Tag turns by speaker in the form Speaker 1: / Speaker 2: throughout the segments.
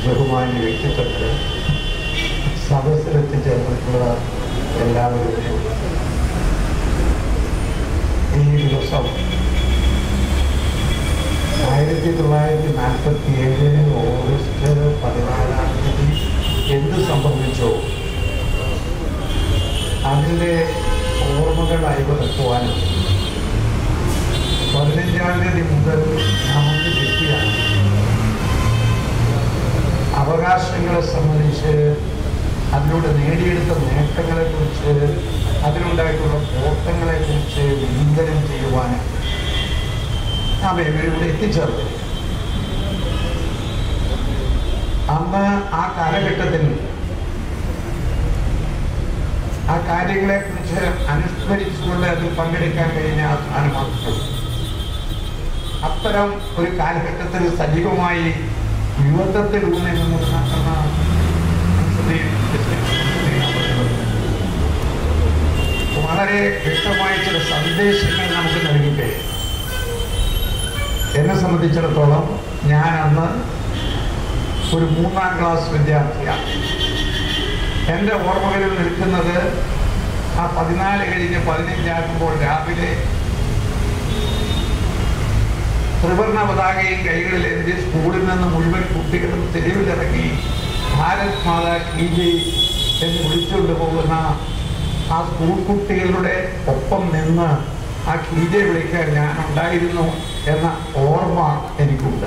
Speaker 1: ബഹുമാന്യ വ്യക്തിത്വങ്ങൾ സദസ്സിലെത്തിച്ചേർന്നിട്ടുള്ള എല്ലാവരും ഈ ദിവസം ആയിരത്തി തൊള്ളായിരത്തി നാൽപ്പത്തി ഏഴ് ഓഗസ്റ്റ് പതിനാലാം തീയതി എന്ത് സംഭവിച്ചോ അതിൻ്റെ ഓർമ്മകൾ അയവിറക്കുവാനും പതിനഞ്ചാം തീയതി മുതൽ നമുക്ക് കിട്ടിയാണ് അവകാശങ്ങളെ സംബന്ധിച്ച് അതിലൂടെ നേടിയെടുത്ത നേട്ടങ്ങളെക്കുറിച്ച് അതിലുണ്ടായിട്ടുള്ള കോട്ടങ്ങളെക്കുറിച്ച് വിചിന്തനം ചെയ്യുവാനും നാം ഇവരിവിടെ എത്തിച്ചേർന്നു അന്ന് ആ കാലഘട്ടത്തിൽ ആ കാര്യങ്ങളെ കുറിച്ച് അനുസ്മരിച്ചുകൊണ്ട് അതിൽ പങ്കെടുക്കാൻ കഴിഞ്ഞ ആ സ്ഥാനം മാത്രം അത്തരം ഒരു കാലഘട്ടത്തിൽ സജീവമായി യുവത്വത്തിൽ ഊന്നി നിന്നിരുന്ന എന്ന വളരെ വ്യക്തമായ ചില സന്ദേശങ്ങൾ നമുക്ക് നൽകിയിട്ട് എന്നെ സംബന്ധിച്ചിടത്തോളം ഞാൻ അന്ന് ഒരു മൂന്നാം ക്ലാസ് വിദ്യാർത്ഥിയാണ് എൻ്റെ ഓർമ്മകളിൽ നിൽക്കുന്നത് ആ പതിനാല് കഴിഞ്ഞ് പതിനഞ്ചാകുമ്പോൾ രാവിലെ ത്രിവർണ പതാകയും കൈകളിലേന്തി സ്കൂളിൽ നിന്ന് മുഴുവൻ കുട്ടികളും തെരുവിലിറങ്ങി ഭാരത് മാതാ കീ ജയ് എന്ന് വിളിച്ചുകൊണ്ട് പോകുന്ന ആ സ്കൂൾ കുട്ടികളുടെ ഒപ്പം നിന്ന് ആ കീ ജയ് വിളിക്കാൻ ഞാൻ ഉണ്ടായിരുന്നു എന്ന ഓർമ്മ എനിക്കുണ്ട്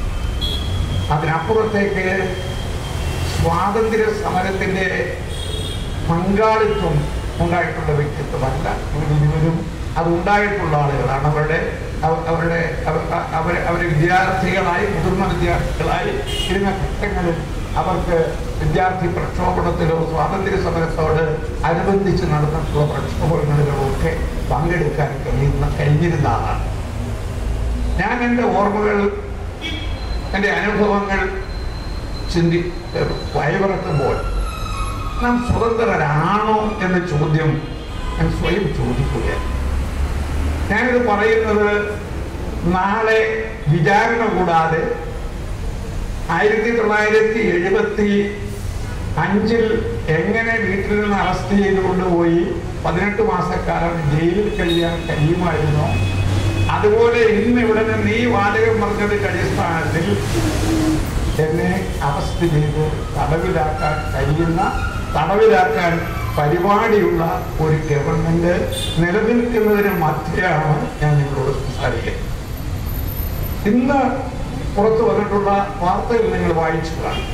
Speaker 1: അതിനപ്പുറത്തേക്ക് സ്വാതന്ത്ര്യ സമരത്തിൻ്റെ പങ്കാളിത്വം ഉണ്ടായിട്ടുള്ള വ്യക്തിത്വമല്ല ഇവരിരുവരും അത് ഉണ്ടായിട്ടുള്ള ആളുകളാണ് അവരുടെ അവ- അവരുടെ അവ- അവർ അവർ വിദ്യാർത്ഥികളായി മുതിർന്ന വിദ്യാർത്ഥികളായി ഇരുന്ന ഘട്ടങ്ങളിൽ അവർക്ക് വിദ്യാർത്ഥി പ്രക്ഷോഭണത്തിലോ സ്വാതന്ത്ര്യ സമരത്തോട് അനുബന്ധിച്ച് നടന്നിട്ടുള്ള പ്രക്ഷോഭങ്ങളിലോ ഒക്കെ പങ്കെടുക്കാൻ കഴിയുന്ന കഴിഞ്ഞിരുന്ന ആളാണ് ഞാൻ എൻ്റെ ഓർമ്മകൾ എൻ്റെ അനുഭവങ്ങൾ ചിന്തി വയവിറക്കുമ്പോൾ നാം സ്വതന്ത്രരാണോ എന്ന ചോദ്യം ഞാൻ സ്വയം ചോദിക്കുകയാണ് ഞാനിത് പറയുന്നത് നാളെ വിചാരണ കൂടാതെ ആയിരത്തി തൊള്ളായിരത്തി എഴുപത്തി അഞ്ചിൽ എങ്ങനെ വീട്ടിൽ നിന്ന് അറസ്റ്റ് ചെയ്തുകൊണ്ട് പോയി പതിനെട്ട് മാസക്കാലം ജയിലിൽ കഴിയാൻ കഴിയുമായിരുന്നോ അതുപോലെ ഇന്ന് ഇവിടെ നിന്ന് ഈ വാചകം പറഞ്ഞതിന്റെ അടിസ്ഥാനത്തിൽ എന്നെ അറസ്റ്റ് ചെയ്ത് തടവിലാക്കാൻ കഴിയുന്ന തടവിലാക്കാൻ പരിപാടിയുള്ള ഒരു ഗവൺമെന്റ് നിലനിൽക്കുന്നതിന് മധ്യയാണ് ഞാൻ നിങ്ങളോട് സംസാരിക്കുന്നത് ഇന്ന് പുറത്തു വന്നിട്ടുള്ള വാർത്തകൾ നിങ്ങൾ വായിച്ചു കാണും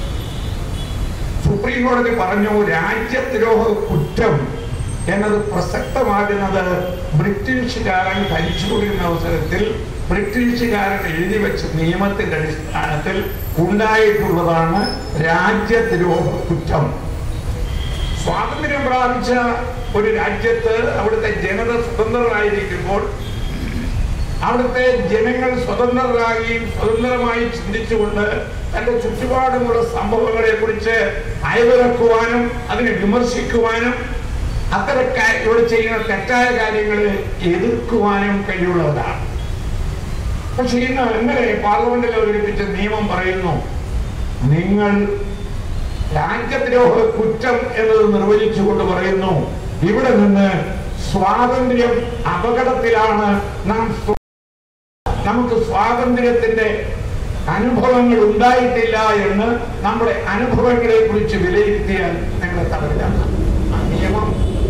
Speaker 1: സുപ്രീം കോടതി പറഞ്ഞു രാജ്യദ്രോഹ കുറ്റം എന്നത് പ്രസക്തമാകുന്നത് ബ്രിട്ടീഷുകാരൻ ഭരിച്ചുകൊണ്ടിരുന്ന അവസരത്തിൽ ബ്രിട്ടീഷുകാരൻ എഴുതി വെച്ച നിയമത്തിന്റെ അടിസ്ഥാനത്തിൽ ഉണ്ടായിട്ടുള്ളതാണ് രാജ്യദ്രോഹ കുറ്റം സ്വാതന്ത്ര്യം പ്രാപിച്ച ഒരു രാജ്യത്ത് അവിടുത്തെ ജനത സ്വതന്ത്രരായിരിക്കുമ്പോൾ അവിടുത്തെ ജനങ്ങൾ സ്വതന്ത്രരാകുകയും സ്വതന്ത്രമായി ചിന്തിച്ചുകൊണ്ട് തന്റെ ചുറ്റുപാടുമുള്ള സംഭവങ്ങളെ കുറിച്ച് അയവിറക്കുവാനും അതിനെ വിമർശിക്കുവാനും അത്തരം കാ- ഇവിടെ ചെയ്യുന്ന തെറ്റായ കാര്യങ്ങളെ എതിർക്കുവാനും കഴിവുള്ളവരാണ് പക്ഷെ ഇന്ന് ഇന്നലെ പാർലമെന്റിൽ അവതരിപ്പിച്ച നിയമം പറയുന്നു നിങ്ങൾ രാജ്യദ്രോഹ കുറ്റം എന്നത് നിർവചിച്ചുകൊണ്ട് പറയുന്നു ഇവിടെ നിന്ന് സ്വാതന്ത്ര്യം അപകടത്തിലാണ് നാം സ്വ- നമുക്ക് സ്വാതന്ത്ര്യത്തിന്റെ അനുഭവങ്ങൾ ഉണ്ടായിട്ടില്ല എന്ന് നമ്മുടെ അനുഭവങ്ങളെ കുറിച്ച് വിലയിരുത്തിയാൽ ഞങ്ങളെ തടവിലാണ് ആ നിയമം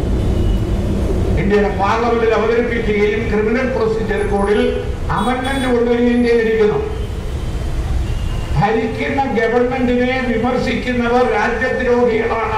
Speaker 1: ഇന്ത്യയുടെ പാർലമെന്റിൽ അവതരിപ്പിക്കുകയും ക്രിമിനൽ പ്രൊസീജിയർ കോഡിൽ അമൻമെന്റ് കൊണ്ടുവരികയും ചെയ്തിരിക്കുന്നു ഭരിക്കുന്ന ഗവൺമെന്റിനെ വിമർശിക്കുന്നവർ രാജ്യദ്രോഹികളാണ്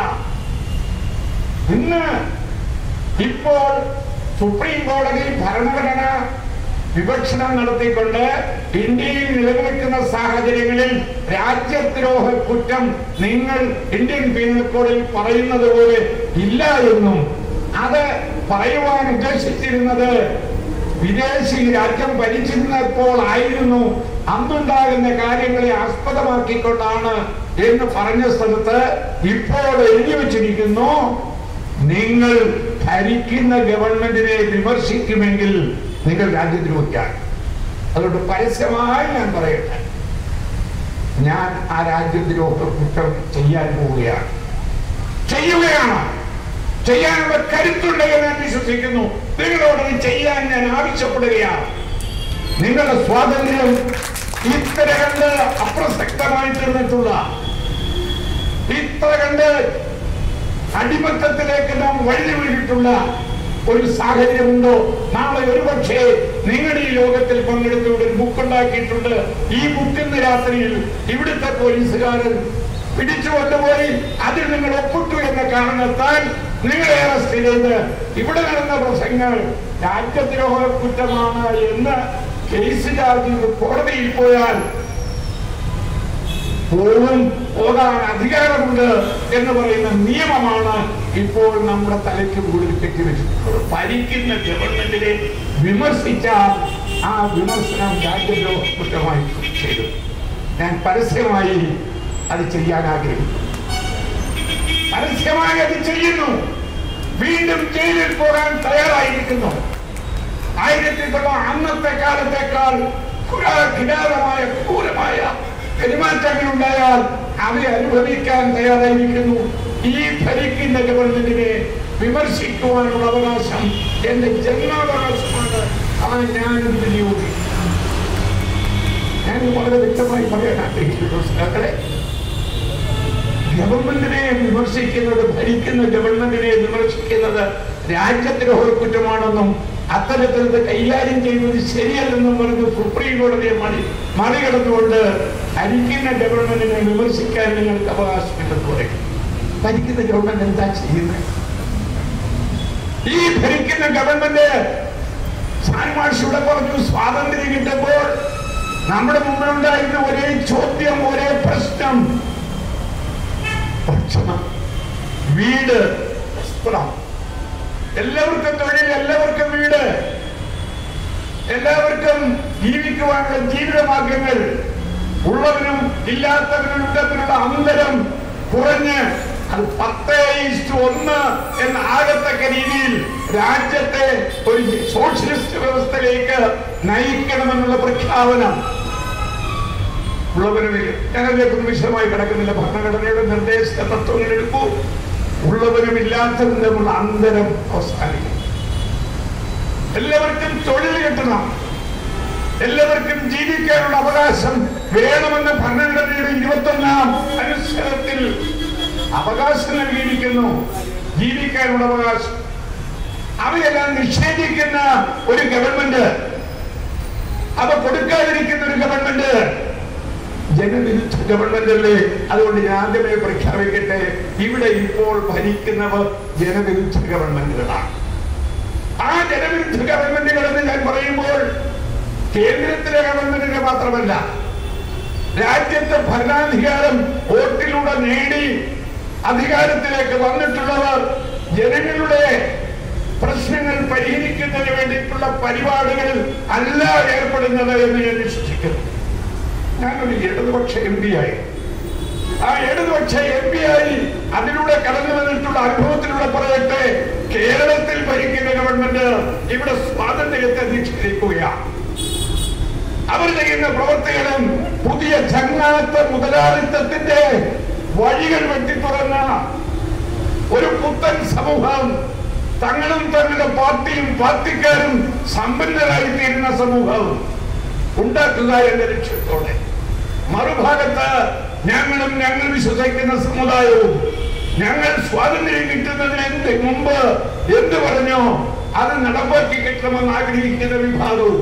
Speaker 1: ഇന്ന് ഇപ്പോൾ സുപ്രീം കോടതി ഭരണഘടന വിവക്ഷണം നടത്തിക്കൊണ്ട് ഇന്ത്യയിൽ നിലനിൽക്കുന്ന സാഹചര്യങ്ങളിൽ രാജ്യദ്രോഹ കുറ്റം നിങ്ങൾ ഇന്ത്യൻ പീനൽ കോഡിൽ പറയുന്നത് പോലെ ഇല്ല എന്നും അത് പറയുവാൻ ഉദ്ദേശിച്ചിരുന്നത് വിദേശി രാജ്യം ഭരിച്ചിരുന്നപ്പോൾ ആയിരുന്നു അന്നുണ്ടാകുന്ന കാര്യങ്ങളെ ആസ്പദമാക്കിക്കൊണ്ടാണ് എന്ന് പറഞ്ഞ സ്ഥലത്ത് ഇപ്പോൾ എഴുതി വച്ചിരിക്കുന്നു നിങ്ങൾ ഭരിക്കുന്ന ഗവൺമെന്റിനെ വിമർശിക്കുമെങ്കിൽ നിങ്ങൾ രാജ്യദ്രോഹിക്കാൻ അതുകൊണ്ട് പരസ്യമായി ഞാൻ പറയട്ടെ ഞാൻ ആ രാജ്യദ്രോഹ കുറ്റം ചെയ്യാൻ പോവുകയാണ് ചെയ്യുകയാണ് ചെയ്യാനുള്ള കരുത്തുണ്ട് എന്ന് ഞാൻ വിശ്വസിക്കുന്നു നിങ്ങളോട് ഇത് ചെയ്യാൻ ഞാൻ ആവശ്യപ്പെടുകയാണ് നിങ്ങളുടെ സ്വാതന്ത്ര്യം ഇത്ര കണ്ട് അപ്രസക്തമായി തീർന്നിട്ടുള്ള ഇത്ര കണ്ട് അടിമത്തത്തിലേക്ക് നാം വഴുതി വീണിട്ടുള്ള ഒരു സാഹചര്യമുണ്ടോ നാളെ ഒരുപക്ഷെ നിങ്ങളുടെ ഈ യോഗത്തിൽ പങ്കെടുത്തുകൊണ്ട് ഒരു ബുക്ക് ഉണ്ടാക്കിയിട്ടുണ്ട് ഈ ബുക്കിന്ന് രാത്രിയിൽ ഇവിടുത്തെ പോലീസുകാരൻ പിടിച്ചു കൊണ്ടുപോയി അതിൽ നിങ്ങൾ ഒപ്പിട്ടു എന്ന കാരണത്താൽ നിങ്ങളെ അറസ്റ്റ് ചെയ്ത് ഇവിടെ നടന്ന പ്രസംഗങ്ങൾ രാജ്യദ്രോഹ കുറ്റമാണ് എന്ന് കേസ് ചാർജ് ചെയ്ത് കോടതിയിൽ പോയാൽ പോകും പോകാൻ അധികാരമുണ്ട് എന്ന് പറയുന്ന നിയമമാണ് ഇപ്പോൾ നമ്മുടെ തലയ്ക്ക് മുകളിൽ കെട്ടിവെച്ചിട്ടുള്ളത് ഭരിക്കുന്ന ഗവൺമെന്റിനെ വിമർശിച്ചാൽ ആ വിമർശനം രാജ്യദ്രോഹ കുറ്റമായി ചെയ്തു ഞാൻ പരസ്യമായി അത് ചെയ്യാൻ ആഗ്രഹിക്കുന്നു പരസ്യമായി അത് ചെയ്യുന്നു വീണ്ടും ജയിലിൽ പോകാൻ തയ്യാറായിരിക്കുന്നു ആയിരത്തി തൊള്ളായിരത്തി അന്നത്തെ കാലത്തേക്കാൾ കുരാ- കിരാതമായ ക്രൂരമായ പെരുമാറ്റങ്ങൾ ഉണ്ടായാൽ അവയെ അനുഭവിക്കാൻ തയ്യാറായിരിക്കുന്നു ഈ ഭരിക്കുന്ന ഗവൺമെന്റിനെ വിമർശിക്കുവാനുള്ള അവകാശം എന്റെ ജന്മാവകാശമാണ് ആ ഞാൻ ഇത് വിനിയോഗിക്കും ഞാൻ വളരെ വ്യക്തമായി പറയാൻ ആഗ്രഹിക്കുന്നു സഹോദരങ്ങളെ ഗവൺമെന്റിനെ വിമർശിക്കുന്നത് ഭരിക്കുന്ന ഗവൺമെന്റിനെ വിമർശിക്കുന്നത് രാജ്യദ്രോഹ കുറ്റമാണെന്നും അത്തരത്തിൽ ഇത് കൈകാര്യം ചെയ്യുന്നത് ശരിയല്ലെന്നും പറഞ്ഞ് സുപ്രീം കോടതിയെ മറി മറികടന്നുകൊണ്ട് ഭരിക്കുന്ന ഗവൺമെന്റിനെ വിമർശിക്കാൻ നിങ്ങൾക്ക് അവകാശമില്ലെന്ന് പറയും ഭരിക്കുന്ന ഗവൺമെന്റ് എന്താ ചെയ്യുന്നത് ഈ ഭരിക്കുന്ന ഗവൺമെന്റ് സാൻമാഷിയുടെ പറഞ്ഞു സ്വാതന്ത്ര്യം കിട്ടുമ്പോൾ നമ്മുടെ മുമ്പിലുണ്ടായിരുന്ന ഒരേ ചോദ്യം ഒരേ പ്രശ്നം ഭക്ഷണം വീട് വസ്ത്രം എല്ലാവർക്കും തൊഴിൽ എല്ലാവർക്കും വീട് എല്ലാവർക്കും ജീവിക്കുവാനുള്ള ജീവിതമാർഗങ്ങൾ ഉള്ളവനും ഇല്ലാത്തവനും തമ്മിലുള്ള അന്തരം കുറഞ്ഞ് അത് പത്ത് ഈസ്റ്റ് ഒന്ന് എന്ന ആകത്തക്ക രീതിയിൽ രാജ്യത്തെ ഒരു സോഷ്യലിസ്റ്റ് വ്യവസ്ഥയിലേക്ക് നയിക്കണമെന്നുള്ള പ്രഖ്യാപനം ഉള്ളവനുമില്ല ഞാനതിലേക്ക് വിശദമായി കിടക്കുന്നില്ല ഭരണഘടനയുടെ നിർദ്ദേശ തത്വങ്ങൾ എടുക്കൂ ഉള്ളവരും ഇല്ലാത്തവരും തമ്മിലുള്ള അന്തരം അവസാനിക്കും എല്ലാവർക്കും തൊഴിൽ കിട്ടണം എല്ലാവർക്കും ജീവിക്കാനുള്ള അവകാശം വേണമെന്ന ഭരണഘടനയുടെ ഇരുപത്തൊന്നാം അനുച്ഛേദത്തിൽ അവകാശം നൽകിയിരിക്കുന്നു ജീവിക്കാനുള്ള അവകാശം അവയെല്ലാം നിഷേധിക്കുന്ന ഒരു ഗവൺമെന്റ് അവ കൊടുക്കാതിരിക്കുന്ന ഒരു ഗവൺമെന്റ് ജനവിരുദ്ധ ഗവൺമെന്റ് അല്ലേ അതുകൊണ്ട് ഞാൻ ആദ്യമേ പ്രഖ്യാപിക്കട്ടെ ഇവിടെ ഇപ്പോൾ ഭരിക്കുന്നവർ ജനവിരുദ്ധ ഗവൺമെന്റുകളാണ് ആ ജനവിരുദ്ധ ഗവൺമെന്റുകൾ എന്ന് ഞാൻ പറയുമ്പോൾ കേന്ദ്രത്തിലെ ഗവൺമെന്റിനെ മാത്രമല്ല രാജ്യത്തെ ഭരണാധികാരം വോട്ടിലൂടെ നേടി അധികാരത്തിലേക്ക് വന്നിട്ടുള്ളവർ ജനങ്ങളുടെ പ്രശ്നങ്ങൾ പരിഹരിക്കുന്നതിന് വേണ്ടിയിട്ടുള്ള പരിപാടികളിൽ അല്ല ഏർപ്പെടുന്നത് എന്ന് ഞാൻ വിശ്വസിക്കുന്നു ഞാനൊരു ഇടതുപക്ഷ എം പി ആയി ആ ഇടതുപക്ഷ എം പി ആയി അതിലൂടെ കടന്നു വന്നിട്ടുള്ള അനുഭവത്തിലൂടെ പറയട്ടെ കേരളത്തിൽ ഭരിക്കുന്ന ഗവൺമെന്റ് ഇവിടെ സ്വാതന്ത്ര്യത്തെ നിഷേധിക്കുകയാണ് അവർ ചെയ്യുന്ന പ്രവർത്തികളും പുതിയ ചങ്ങാത്ത മുതലാളിത്തത്തിന്റെ വഴികൾ വെട്ടിത്തുറന്ന ഒരു പുത്തൻ സമൂഹം തങ്ങളും തങ്ങളുടെ പാർട്ടിയും പാർട്ടിക്കാരും സമ്പന്നരായി തീരുന്ന സമൂഹം ഉണ്ടാക്കുക എന്ന ലക്ഷ്യത്തോടെ മറുഭാഗത്ത് ഞങ്ങളും ഞങ്ങൾ വിശ്വസിക്കുന്ന സമുദായവും ഞങ്ങൾ സ്വാതന്ത്ര്യം കിട്ടുന്നതിന് എന്ത് മുമ്പ് എന്ത് പറഞ്ഞോ അത് നടപ്പാക്കി കിട്ടണമെന്ന് ആഗ്രഹിക്കുന്ന വിഭാഗവും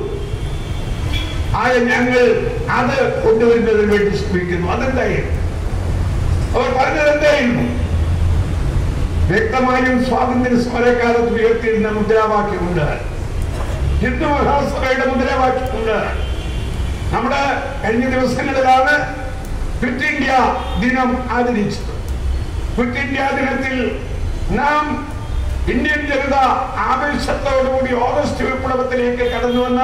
Speaker 1: ആയ ഞങ്ങൾ അത് കൊണ്ടുവരുന്നതിന് വേണ്ടി ശ്രമിക്കുന്നു അതെന്തായിരുന്നു അവർ പറഞ്ഞത് എന്തായിരുന്നു വ്യക്തമായും സ്വാതന്ത്ര്യ സമരക്കാലത്ത് ഉയർത്തിയിരുന്ന മുദ്രാവാക്യമുണ്ട് ഹിന്ദു മഹാസഭയുടെ മുദ്രാവാക്യമുണ്ട് നമ്മുടെ കഴിഞ്ഞ ദിവസങ്ങളിലാണ് ക്വിറ്റ് ഇന്ത്യ ദിനം ആചരിച്ചത് ക്വിറ്റ് ഇന്ത്യ ദിനത്തിൽ നാം ഇന്ത്യൻ ജനത ആവേശത്തോടുകൂടി ഓഗസ്റ്റ് വിപ്ലവത്തിലേക്ക് കടന്നു വന്ന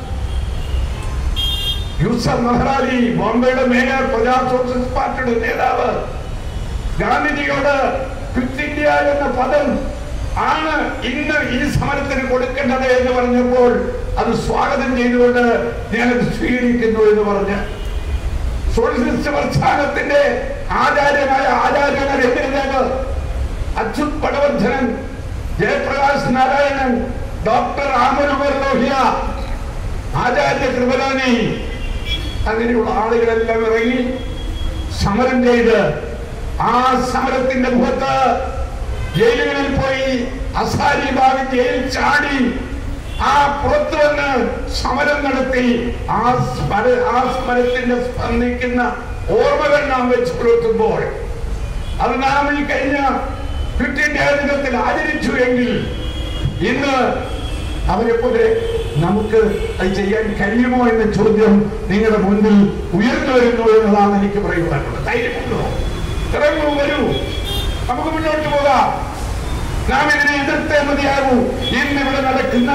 Speaker 1: യൂസഫ് മെഹ്റാലി ബോംബെയുടെ മേയർ പ്രജാ സോഷ്യലിസ്റ്റ് പാർട്ടിയുടെ നേതാവ് ഗാന്ധിജിയോട് ക്വിറ്റ് ഇന്ത്യ എന്ന പദം ആണ് ഇന്ന് ഈ സമരത്തിന് കൊടുക്കേണ്ടത് എന്ന് പറഞ്ഞപ്പോൾ അത് സ്വാഗതം ചെയ്തുകൊണ്ട് ഞാനത് സ്വീകരിക്കുന്നു എന്ന് പറഞ്ഞ് സോഷ്യലിസ്റ്റ് പ്രസ്ഥാനത്തിന്റെ ആചാര്യമായ ആചാര്യനരേന്ദ്രദേവ് അച്യുത് പടവർദ്ധനൻ ജയപ്രകാശ് നാരായണൻ ഡോക്ടർ ആമനുമർ ലോഹിയ ആചാര്യ കൃപലാനി അങ്ങനെയുള്ള ആളുകളെല്ലാം ഇറങ്ങി സമരം ചെയ്ത് ആ സമരത്തിന്റെ മുഖത്ത് ജയിലുകളിൽ പോയി അസാരി ബാഗ് ജയിൽ ചാടി ആ പുറത്തു വന്ന് സമരം നടത്തി ആ സ്മര ആ സമരത്തിന്റെ സ്പന്ദിക്കുന്ന ഓർമ്മകൾ നാം വെച്ച് പുലർത്തുമ്പോൾ അത് നാം ഈ കഴിഞ്ഞ ക്വിറ്റ് ഇന്ത്യ ദിനത്തിൽ ആചരിച്ചു എങ്കിൽ ഇന്ന് അവരെ പോലെ നമുക്ക് അത് ചെയ്യാൻ കഴിയുമോ എന്ന ചോദ്യം നിങ്ങളുടെ മുന്നിൽ ഉയർന്നു വരുന്നു എന്നതാണ് എനിക്ക് പറയുവാനുള്ളത് ധൈര്യമുണ്ടോ ഇറങ്ങൂ വരൂ നമുക്ക് മുന്നോട്ട് പോകാം നാം ഇതിനെ എതിർത്തേ മതിയാകൂ ഇന്ന് ഇവിടെ നടക്കുന്ന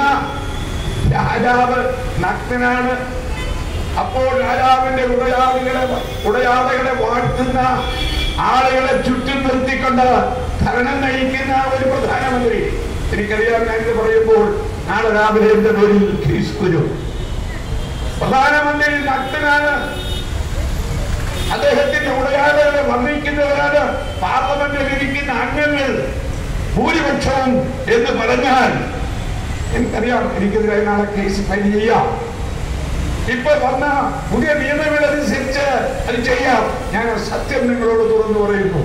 Speaker 1: രാജാവ് നഗ്നനാണ് അപ്പോൾ രാജാവിന്റെ ഉടയാളികളെ ഉടയാളകളെ വാഴ്ത്തുന്ന ആളുകളെ ചുറ്റും നിർത്തിക്കൊണ്ട് ഭരണം നയിക്കുന്ന ഒരു പ്രധാനമന്ത്രി എനിക്കറിയാം ഞാൻ ഇത് പറയുമ്പോൾ നാളെ രാവിലെ എന്റെ പേരിൽ കേസ് വരും പ്രധാനമന്ത്രി നഗ്നനാണ് അദ്ദേഹത്തിന്റെ ഉടയാളകളെ വർണ്ണിക്കുന്നവരാണ് പാർലമെന്റിൽ ഇരിക്കുന്ന അംഗങ്ങൾ ഭൂരിപക്ഷവും എന്ന് പറഞ്ഞാൽ എനിക്കറിയാം എനിക്കെതിരായി നാളെ കേസ് ഫയൽ ചെയ്യാം ഇപ്പൊ വന്ന പുതിയ നിയമങ്ങൾ അനുസരിച്ച് അത് ചെയ്യാം ഞാൻ ആ സത്യം നിങ്ങളോട് തുറന്നു പറയുന്നു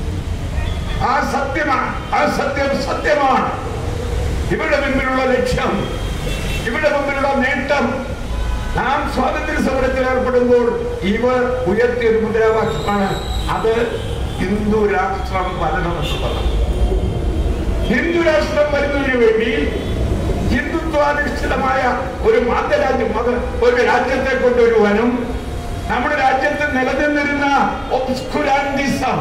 Speaker 1: ആ സത്യമാണ് ആ സത്യം സത്യമാണ് ഇവിടെ മുമ്പിലുള്ള ലക്ഷ്യം ഇവിടെ മുമ്പിലുള്ള നേട്ടം നാം സ്വാതന്ത്ര്യ സമരത്തിൽ ഏർപ്പെടുമ്പോൾ ഇവർ ഉയർത്തിയ ഒരു മുദ്രാവാക്യമാണ് അത് ഹിന്ദു രാഷ്ട്രം വരണമെന്ന് പറഞ്ഞു ഹിന്ദു രാഷ്ട്രം വരുന്നതിന് വേണ്ടി ഹിന്ദുത്വാധിഷ്ഠിതമായ ഒരു മാതരാജ്യം അത് ഒരു രാജ്യത്തെ കൊണ്ടുവരുവാനും നമ്മുടെ രാജ്യത്ത് നിലനിന്നിരുന്ന ഒബ്സ്കുരാൻഡിസം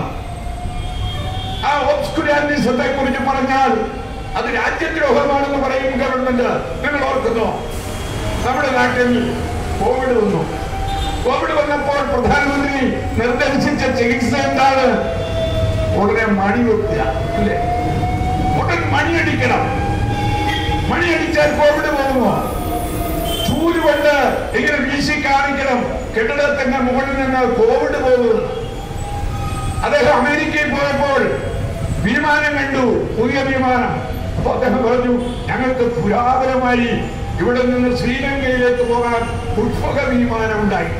Speaker 1: ആ ഒബ്സ്കുരാൻഡിസത്തെ കുറിച്ച് പറഞ്ഞാൽ അത് രാജ്യദ്രോഹമാണെന്ന് പറയും ഗവൺമെന്റ് നിങ്ങൾ ഓർക്കുന്നോ നമ്മുടെ നാട്ടിൽ കോവിഡ് വന്നു കോവിഡ് വന്നപ്പോൾ പ്രധാനമന്ത്രി നിർദ്ദേശിച്ച ചികിത്സ എന്താണ് ഉടനെ മണി വെക്കുക അല്ലേ ഉടൻ മണിയടിക്കണം മണിയടിച്ചാൽ കോവിഡ് പോകുമോ ചൂല് കൊണ്ട് ഇങ്ങനെ വീശി കാണിക്കണം കെട്ടിടത്തിന്റെ മുകളിൽ നിന്ന് കോവിഡ് പോകുന്നത് അദ്ദേഹം അമേരിക്കയിൽ പോയപ്പോൾ വിമാനം കണ്ടു പുതിയ വിമാനം അപ്പൊ അദ്ദേഹം പറഞ്ഞു ഞങ്ങൾക്ക് പുരാതനമായി ഇവിടെ നിന്ന് ശ്രീലങ്കയിലേക്ക് പോകാൻ പുഷ്പക വിമാനം ഉണ്ടായി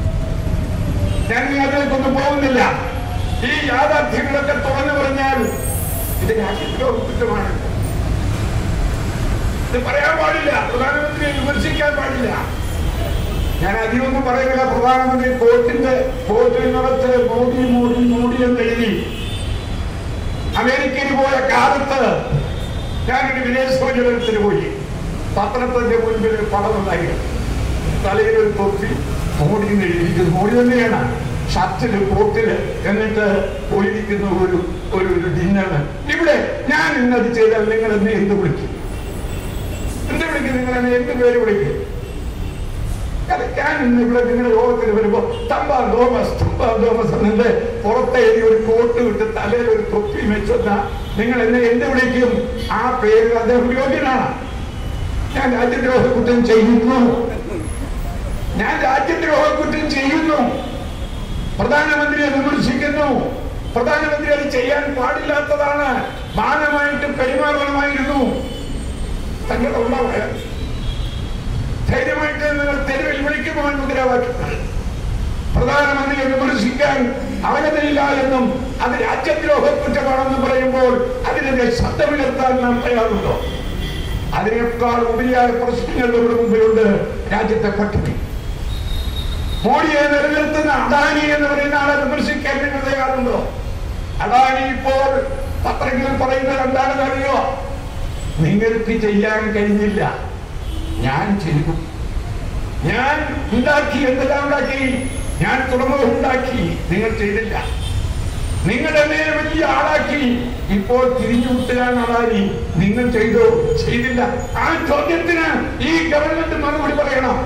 Speaker 1: ഞാൻ അതിലേക്കൊന്നും പോകുന്നില്ല ഈ യാഥാർത്ഥ്യങ്ങളൊക്കെ തുറന്നു പറഞ്ഞാൽ ഇത് രാജ്യത്തിലോ കുറ്റമാണ് ഇത് പറയാൻ പാടില്ല പ്രധാനമന്ത്രിയെ വിമർശിക്കാൻ പാടില്ല ഞാൻ അധികമൊന്നും പറയുന്നില്ല പ്രധാനമന്ത്രി കോർട്ടിന്റെ കോർട്ടിനകത്ത് മോദി മോദി മോദി എന്ന് എഴുതി അമേരിക്കയിൽ പോയ കാലത്ത് ഞാനൊരു വിദേശ പര്യടനത്തിന് പോയി പത്രത്തിന്റെ മുൻപിൽ ഒരു പടം ഉണ്ടായിരുന്നു തലയിൽ ഒരു തൊപ്പി മോഡി എന്ന് എഴുതിയിരിക്കുന്നു മോഡി തന്നെയാണ് ഷർട്ടില് കോട്ടില് എന്നിട്ട് പോയിരിക്കുന്ന ഒരു ഒരു ഒരു ഡിന്നറ് ഇവിടെ ഞാൻ ഇന്നത് ചെയ്താൽ നിങ്ങൾ എന്നെ എന്ത് വിളിക്കും എന്ത് വിളിക്കും നിങ്ങൾ എന്നെ എന്ത് പേര് വിളിക്കും അല്ല, ഞാൻ ഇന്ന് ഇവിടെ നിങ്ങളുടെ യോഗത്തിന് വരുമ്പോ തമ്പാ തോമസ് തമ്പാ തോമസ് എന്നിട്ട് പുറത്തെ എഴുതി ഒരു കോട്ട് വിട്ട് തലയിൽ ഒരു തൊപ്പി വെച്ചെന്ന നിങ്ങൾ എന്നെ എന്ത് വിളിക്കും ആ പേര് അദ്ദേഹം യോഗ്യനാണ് ഞാൻ രാജ്യദ്രോഹ കുറ്റം ചെയ്യുന്നു ഞാൻ രാജ്യദ്രോഹ കുറ്റം ചെയ്യുന്നു പ്രധാനമന്ത്രിയെ വിമർശിക്കുന്നു പ്രധാനമന്ത്രി അത് ചെയ്യാൻ പാടില്ലാത്തതാണ് മാനമായിട്ട് പെരുമാറണമായിരുന്നു തങ്ങളുടെ ഉണ്ടാവുക ധൈര്യമായിട്ട് നിങ്ങൾ തെരുവിൽ വിളിക്കുമോ എന്ന് മുദ്രാവാക്യങ്ങൾ പ്രധാനമന്ത്രിയെ വിമർശിക്കാൻ അർഹതയില്ല എന്നും അത് രാജ്യദ്രോഹ കുറ്റമാണെന്ന് പറയുമ്പോൾ അതിനെതിരെ ശബ്ദമുയർത്താൻ നാം തയ്യാറുണ്ടോ അതിനേക്കാൾ ഉപരിയായ പ്രശ്നങ്ങൾ നമ്മുടെ മുമ്പിലുണ്ട് രാജ്യത്തെ പട്ടിണി മോഡിയെ നിലനിർത്തുന്ന അദാനി എന്ന് പറയുന്ന ആളെ വിമർശിക്കാൻ നിങ്ങൾ തയ്യാറുണ്ടോ അദാനി ഇപ്പോൾ പത്രങ്ങളിൽ പറയുന്നത് എന്താണെന്ന് അറിയോ നിങ്ങൾക്ക് ചെയ്യാൻ കഴിഞ്ഞില്ല ഞാൻ ചെയ്തു ഞാൻ ഉണ്ടാക്കി എന്തെല്ലാം ഉണ്ടാക്കി ഞാൻ തുറമുഖം ഉണ്ടാക്കി നിങ്ങൾ ചെയ്തില്ല നിങ്ങൾ എന്നെ വലിയ ആളാക്കി ഇപ്പോൾ തിരിഞ്ഞു വിട്ടുകാൻ അതാരി നിങ്ങൾ ചെയ്തോ ചെയ്തില്ല ആ ചോദ്യത്തിന് ഈ ഗവൺമെന്റ് മറുപടി പറയണം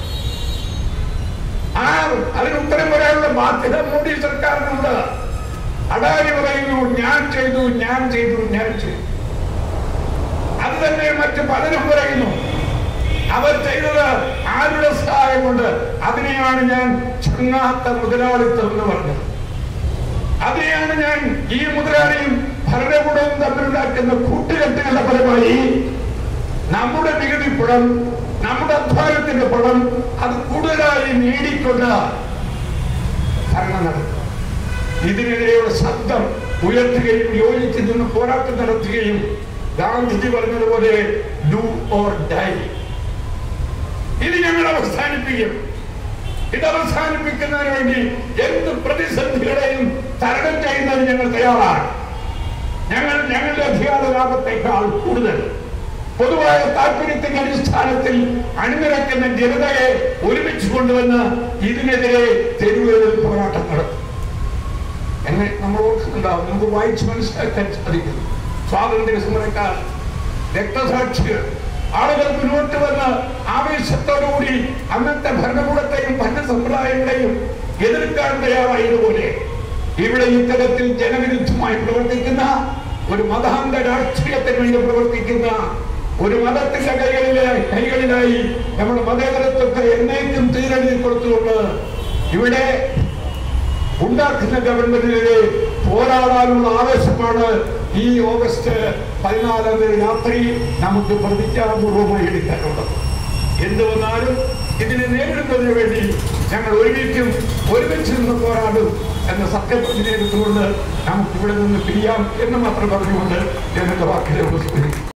Speaker 1: ആ അതിന് ഉത്തരം പറയാനുള്ള ബാധ്യത മോഡി സർക്കാരിനുണ്ട് അടാരി പറയുന്നു ഞാൻ ചെയ്തു ഞാൻ ചെയ്തു ഞാൻ ചെയ്തു അത് തന്നെ മറ്റു പലരും പറയുന്നു അവർ ചെയ്തത് ആരുടെ സഹായം കൊണ്ട് അതിനെയാണ് ഞാൻ ചങ്ങാത്ത മുതലാളിത്തം എന്ന് പറഞ്ഞത് അതിനെയാണ് ഞാൻ ഈ മുതലാളിയും ഭരണകൂടവും തമ്മിലുണ്ടാക്കുന്ന കൂട്ടുകെട്ടുകളുടെ ഫലമായി നമ്മുടെ നികുതി പണം നമ്മുടെ അധ്വാനത്തിന്റെ പണം അത് കൂടുതലായി നേടിക്കൊണ്ട് ഭരണം നടത്തും ഇതിനെതിരെയുള്ള ശബ്ദം ഉയർത്തുകയും യോജിച്ച് നിന്ന് പോരാട്ടം നടത്തുകയും ഗാന്ധിജി പറഞ്ഞതുപോലെ ഡു ഓർ ഡൈ ഇത് ഞങ്ങൾ അവസാനിപ്പിക്കും ഇത് അവസാനിപ്പിക്കുന്നതിന് വേണ്ടി എന്ത് പ്രതിസന്ധികളെയും തരണം ചെയ്യുന്നതിന് ഞങ്ങൾ തയ്യാറാണ് ഞങ്ങൾ ഞങ്ങളുടെ അധികാര ലാഭത്തെക്കാൾ കൂടുതൽ പൊതുവായ താല്പര്യത്തിന്റെ അടിസ്ഥാനത്തിൽ അണിനിരക്കുന്ന ജനതയെ ഒരുമിച്ച് കൊണ്ടുവന്ന് ഇതിനെതിരെ തെരുവുകളിൽ പോരാട്ടം നടത്തും എന്നെ നമ്മൾ ഓർക്കുന്നുണ്ടാവും നമുക്ക് വായിച്ച് മനസ്സിലാക്കാൻ സാധിക്കും സ്വാതന്ത്ര്യ സമരക്കാർ രക്തസാക്ഷികൾ ആളുകൾ മുന്നോട്ട് വന്ന് ആവേശത്തോടുകൂടി അന്നത്തെ ഭരണകൂടത്തെയും ഭരണ സമ്പ്രദായങ്ങളെയും എതിർക്കാൻ തയ്യാറായതുപോലെ ഇവിടെ ഇത്തരത്തിൽ ജനവിരുദ്ധമായി പ്രവർത്തിക്കുന്ന ഒരു മതാന്ത രാഷ്ട്രീയത്തിന് വേണ്ടി പ്രവർത്തിക്കുന്ന ഒരു മതത്തിന്റെ കൈകളിലെ കൈകളിലായി നമ്മുടെ മതേതരത്വത്തെ എന്നേക്കും തീരെഴുതി കൊടുത്തുകൊണ്ട് ഇവിടെ ഉണ്ടാക്കുന്ന ഗവൺമെന്റിനെതിരെ പോരാടാനുള്ള ആവേശമാണ് ഈ ഓഗസ്റ്റ് പതിനാലാം തീയതി രാത്രി നമുക്ക് പ്രതിജ്ഞാപൂർവമായി എടുക്കാനുള്ളത് എന്ത് വന്നാലും ഇതിനെ നേരിടുന്നതിന് വേണ്ടി ഞങ്ങൾ ഒരുമിക്കും ഒരുമിച്ച് നിന്ന് പോരാടും എന്ന സത്യപ്രതിജ്ഞ എടുത്തുകൊണ്ട് നമുക്ക് ഇവിടെ നിന്ന് പിരിയാം എന്ന് മാത്രം പറഞ്ഞുകൊണ്ട് ഞാൻ എന്റെ വാക്കിലെ ഉപസ്മരിക്കും